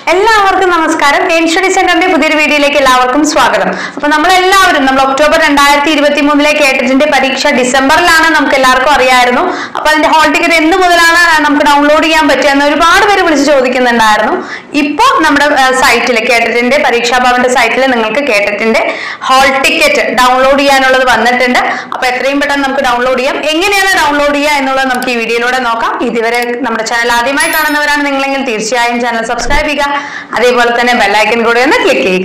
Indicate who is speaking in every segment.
Speaker 1: എല്ലാവർക്കും നമസ്കാരം aim study സെന്ററിന്റെ പുതിയൊരു വീഡിയോയിലേക്ക് എല്ലാവർക്കും സ്വാഗതം അപ്പൊ നമ്മൾ എല്ലാവരും നമ്മൾ ഒക്ടോബർ രണ്ടായിരത്തി ഇരുപത്തി മൂന്നിലെ കേട്ടറ്റിന്റെ പരീക്ഷ ഡിസംബറിലാണ് നമുക്ക് എല്ലാവർക്കും അറിയായിരുന്നു അപ്പൊ അതിന്റെ ഹോൾ ടിക്കറ്റ് എന്ത് മുതലാണ് നമുക്ക് ഡൗൺലോഡ് ചെയ്യാൻ പറ്റുക ഒരുപാട് പേര് വിളിച്ച് ചോദിക്കുന്നുണ്ടായിരുന്നു ഇപ്പൊ നമ്മുടെ സൈറ്റിൽ കേട്ടറ്റിന്റെ പരീക്ഷാ ഭവന്റെ സൈറ്റിൽ നിങ്ങൾക്ക് കേട്ടറ്റിന്റെ ഹോൾ ടിക്കറ്റ് ഡൗൺലോഡ് ചെയ്യാനുള്ളത് വന്നിട്ടുണ്ട് അപ്പൊ എത്രയും പെട്ടെന്ന് നമുക്ക് ഡൗൺലോഡ് ചെയ്യാം എങ്ങനെയാണ് ഡൗൺലോഡ് ചെയ്യുക എന്നുള്ളത് നമുക്ക് ഈ വീഡിയോയിലൂടെ നോക്കാം ഇതുവരെ നമ്മുടെ ചാനൽ ആദ്യമായി കാണുന്നവരാണ് നിങ്ങളെങ്കിൽ തീർച്ചയായും ചാനൽ സബ്സ്ക്രൈബ് ചെയ്യുക അതേപോലെ തന്നെ ബെല്ലൈക്കൻ കൂടെ ഒന്ന് ക്ലിക്ക് ചെയ്യുക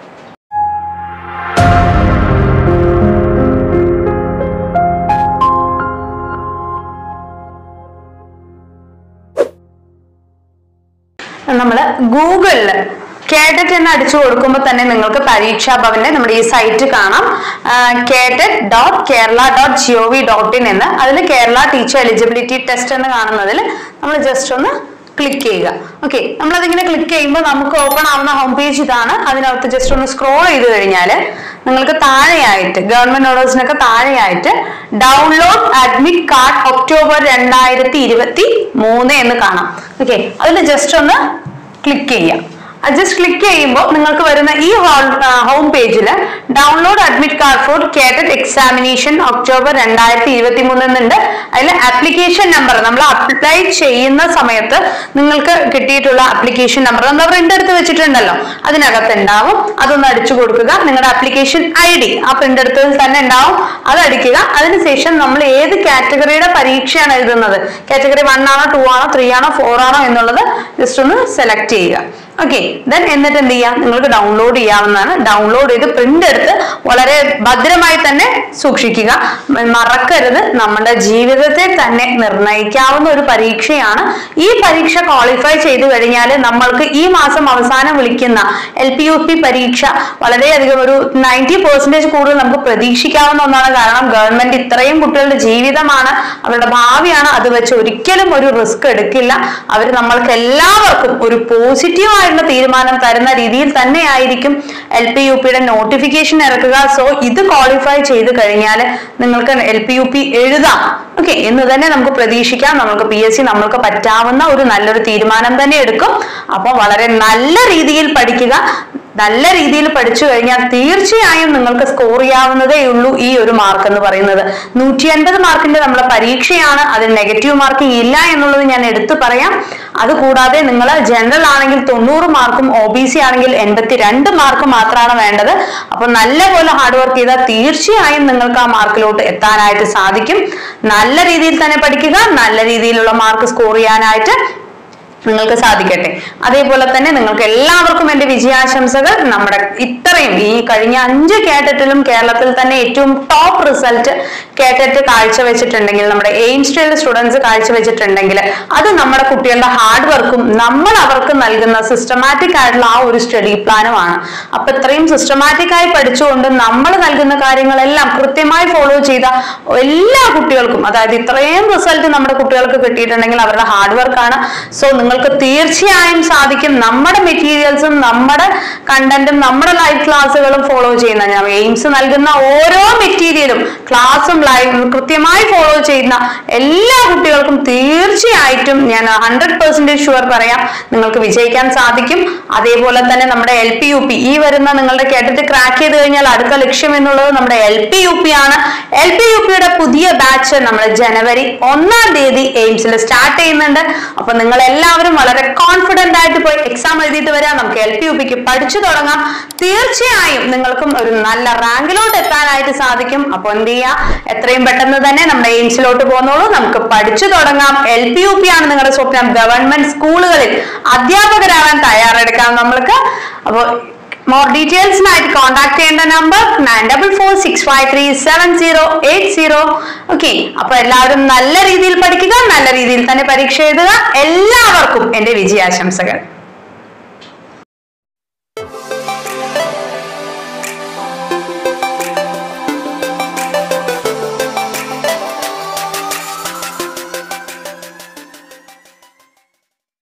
Speaker 1: നമ്മൾ ഗൂഗിളിൽ കേട്ടറ്റ് എന്ന് അടിച്ചു കൊടുക്കുമ്പോൾ തന്നെ നിങ്ങൾക്ക് പരീക്ഷാ ഭവന്റെ നമ്മുടെ ഈ സൈറ്റ് കാണാം KTET dot Kerala dot G O V dot in എന്ന് അതിൽ കേരള ടീച്ചർ എലിജിബിലിറ്റി ടെസ്റ്റ് എന്ന് കാണുന്നതിൽ നമ്മൾ ജസ്റ്റ് ഒന്ന് ക്ലിക്ക് ചെയ്യുക ഓക്കെ നമ്മളതിങ്ങനെ ക്ലിക്ക് ചെയ്യുമ്പോൾ നമുക്ക് ഓപ്പൺ ആവുന്ന ഹോം പേജ് ഇതാണ് അതിനകത്ത് ജസ്റ്റ് ഒന്ന് സ്ക്രോൾ ചെയ്ത് കഴിഞ്ഞാൽ നിങ്ങൾക്ക് താഴെയായിട്ട് ഗവൺമെന്റ് ഓർഡേഴ്സിനൊക്കെ താഴെയായിട്ട് ഡൗൺലോഡ് അഡ്മിറ്റ് കാർഡ് ഒക്ടോബർ രണ്ടായിരത്തി ഇരുപത്തി മൂന്ന് എന്ന് കാണാം ഓക്കെ അതിൽ ജസ്റ്റ് ഒന്ന് ക്ലിക്ക് ചെയ്യാം ജസ്റ്റ് ക്ലിക്ക് ചെയ്യുമ്പോൾ നിങ്ങൾക്ക് വരുന്ന ഈ ഹോം പേജിൽ download admit card for KTET examination October രണ്ടായിരത്തി ഇരുപത്തി മൂന്ന് എന്നുണ്ട് അതിൽ ആപ്ലിക്കേഷൻ നമ്പർ നമ്മൾ അപ്ലൈ ചെയ്യുന്ന സമയത്ത് നിങ്ങൾക്ക് കിട്ടിയിട്ടുള്ള ആപ്ലിക്കേഷൻ നമ്പർ നമ്മൾ പ്രിന്റ് എടുത്ത് വെച്ചിട്ടുണ്ടല്ലോ അതിനകത്ത് ഉണ്ടാവും അതൊന്ന് അടിച്ചു കൊടുക്കുക നിങ്ങളുടെ ആപ്ലിക്കേഷൻ ഐ ഡി ആ പ്രിന്റ് എടുത്തതിൽ തന്നെ ഉണ്ടാവും അത് അടിക്കുക അതിനുശേഷം നമ്മൾ ഏത് കാറ്റഗറിയുടെ പരീക്ഷയാണ് എഴുതുന്നത് കാറ്റഗറി വൺ ആണോ ടു ആണോ ത്രീ ആണോ ഫോർ ആണോ എന്നുള്ളത് ജസ്റ്റ് ഒന്ന് സെലക്ട് ചെയ്യുക ഓക്കെ ദെൻ എന്നിട്ട് എന്ത് ചെയ്യാം നിങ്ങൾക്ക് ഡൗൺലോഡ് ചെയ്യാവുന്നതാണ് ഡൗൺലോഡ് ചെയ്ത് പ്രിന്റ് എടുത്ത് വളരെ ഭദ്രമായി തന്നെ സൂക്ഷിക്കുക മറക്കരുത് നമ്മുടെ ജീവിതത്തെ തന്നെ നിർണ്ണയിക്കാവുന്ന ഒരു പരീക്ഷയാണ് ഈ പരീക്ഷ ക്വാളിഫൈ ചെയ്തു കഴിഞ്ഞാൽ നമ്മൾക്ക് ഈ മാസം അവസാനം വിളിക്കുന്ന എൽ പി യു പി പരീക്ഷ വളരെയധികം ഒരു നയൻറ്റി പെർസെന്റേജ് കൂടുതൽ നമുക്ക് പ്രതീക്ഷിക്കാവുന്ന ഒന്നാണ് കാരണം ഗവൺമെന്റ് ഇത്രയും കുട്ടികളുടെ ജീവിതമാണ് അവരുടെ ഭാവിയാണ് അത് വെച്ച് ഒരിക്കലും ഒരു റിസ്ക് എടുക്കില്ല അവർ നമ്മൾക്ക് എല്ലാവർക്കും ഒരു പോസിറ്റീവ് ആയിട്ടുള്ള തീരുമാനം തരുന്ന രീതിയിൽ തന്നെ ആയിരിക്കും എൽ പി യു പിയുടെ നോട്ടിഫിക്കേഷൻ ഇറക്കുക സോ ഇത് ക്വാളിഫൈ ചെയ്ത് കഴിഞ്ഞാൽ നിങ്ങൾക്ക് എൽ പി യു പി എഴുതാം ഓക്കെ എന്ന് തന്നെ നമുക്ക് പ്രതീക്ഷിക്കാം നമുക്ക് പി എസ് സി നമ്മൾക്ക് പറ്റാവുന്ന ഒരു നല്ലൊരു തീരുമാനം തന്നെ എടുക്കും അപ്പോൾ വളരെ നല്ല രീതിയിൽ പഠിക്കുക നല്ല രീതിയിൽ പഠിച്ചു കഴിഞ്ഞാൽ തീർച്ചയായും നിങ്ങൾക്ക് സ്കോർ ചെയ്യാവുന്നതേ ഉള്ളൂ ഈ ഒരു മാർക്ക് എന്ന് പറയുന്നത് നൂറ്റി അൻപത് മാർക്കിന്റെ നമ്മുടെ പരീക്ഷയാണ് അതിൽ നെഗറ്റീവ് മാർക്കിംഗ് ഇല്ല എന്നുള്ളത് ഞാൻ എടുത്തു പറയാം അതുകൂടാതെ നിങ്ങൾ ജനറൽ ആണെങ്കിൽ തൊണ്ണൂറ് മാർക്കും ഒ ബി സി ആണെങ്കിൽ എൺപത്തി രണ്ട് മാർക്ക് മാത്രമാണ് വേണ്ടത് അപ്പൊ നല്ലപോലെ ഹാർഡ് വർക്ക് ചെയ്താൽ തീർച്ചയായും നിങ്ങൾക്ക് ആ മാർക്കിലോട്ട് എത്താനായിട്ട് സാധിക്കും നല്ല രീതിയിൽ തന്നെ പഠിക്കുക നല്ല രീതിയിലുള്ള മാർക്ക് സ്കോർ ചെയ്യാനായിട്ട് നിങ്ങൾക്ക് സാധിക്കട്ടെ അതേപോലെ തന്നെ നിങ്ങൾക്ക് എല്ലാവർക്കും എന്റെ വിജയാശംസകൾ നമ്മുടെ ഇത്രയും ഈ കഴിഞ്ഞ അഞ്ച് കേട്ടറ്റിലും കേരളത്തിൽ തന്നെ ഏറ്റവും ടോപ്പ് റിസൾട്ട് കേട്ടറ്റ് കാഴ്ചവെച്ചിട്ടുണ്ടെങ്കിൽ നമ്മുടെ എയിംസ്റ്റേഡ് സ്റ്റുഡൻസ് കാഴ്ചവെച്ചിട്ടുണ്ടെങ്കിൽ അത് നമ്മുടെ കുട്ടികളുടെ ഹാർഡ് വർക്കും നമ്മൾ അവർക്ക് നൽകുന്ന സിസ്റ്റമാറ്റിക് ആയിട്ടുള്ള ആ ഒരു സ്റ്റഡി പ്ലാനുമാണ് അപ്പൊ ഇത്രയും സിസ്റ്റമാറ്റിക് ആയി പഠിച്ചുകൊണ്ട് നമ്മൾ നൽകുന്ന കാര്യങ്ങളെല്ലാം കൃത്യമായി ഫോളോ ചെയ്ത എല്ലാ കുട്ടികൾക്കും അതായത് ഇത്രയും റിസൾട്ട് നമ്മുടെ കുട്ടികൾക്ക് കിട്ടിയിട്ടുണ്ടെങ്കിൽ അവരുടെ ഹാർഡ് വർക്കാണ് സോ നിങ്ങൾക്ക് തീർച്ചയായും സാധിക്കും നമ്മുടെ മെറ്റീരിയൽസും നമ്മുടെ കണ്ടന്റും നമ്മുടെ ലൈവ് ക്ലാസ്സുകളും ഫോളോ ചെയ്യുന്ന ഞാൻ എയിംസ് നൽകുന്ന ഓരോ മെറ്റീരിയലും ക്ലാസ്സും ലൈവ് കൃത്യമായി ഫോളോ ചെയ്യുന്ന എല്ലാ കുട്ടികൾക്കും തീർച്ചയായിട്ടും ഞാൻ ഹൺഡ്രഡ് പെർസെന്റേജ് ഷുവർ പറയാം നിങ്ങൾക്ക് വിജയിക്കാൻ സാധിക്കും അതേപോലെ തന്നെ നമ്മുടെ എൽ പി യു പി ഈ വരുന്ന നിങ്ങളുടെ കേട്ടിട്ട് ക്രാക്ക് ചെയ്ത് കഴിഞ്ഞാൽ അടുത്ത ലക്ഷ്യം എന്നുള്ളത് നമ്മുടെ എൽ പി യു പി ആണ് എൽ പി യു പിയുടെ പുതിയ ബാച്ച് നമ്മൾ ജനുവരി ഒന്നാം തീയതി എയിംസിൽ സ്റ്റാർട്ട് ചെയ്യുന്നുണ്ട് അപ്പൊ നിങ്ങൾ എല്ലാവരും വളരെ കോൺഫിഡന്റ് ആയിട്ട് പോയി എക്സാം എഴുതിയിട്ട് വരാം നമുക്ക് എൽ പി യു പിക്ക് പഠിച്ചു തുടങ്ങാം തീർച്ചയായും നിങ്ങൾക്കും ഒരു നല്ല റാങ്കിലോട്ട് എത്താനായിട്ട് സാധിക്കും അപ്പൊ എന്ത് ചെയ്യുക എത്രയും പെട്ടെന്ന് തന്നെ നമ്മുടെ എയിംസിലോട്ട് പോകുന്നോളൂ നമുക്ക് പഠിച്ചു തുടങ്ങാം എൽ പി യു പി ആണ് നിങ്ങളുടെ സ്വപ്നം ഗവൺമെന്റ് സ്കൂളുകളിൽ അധ്യാപകരാകാൻ തയ്യാറെടുക്കാം നമ്മൾക്ക് അപ്പോൾ മോർ ഡീറ്റെയിൽസിനായിട്ട് കോൺടാക്ട് ചെയ്യേണ്ട number nine double four six five three seven zero eight zero okay അപ്പൊ എല്ലാവരും നല്ല രീതിയിൽ പഠിക്കുക നല്ല രീതിയിൽ തന്നെ പരീക്ഷ എഴുതുക എല്ലാവർക്കും എന്റെ വിജയാശംസകൾ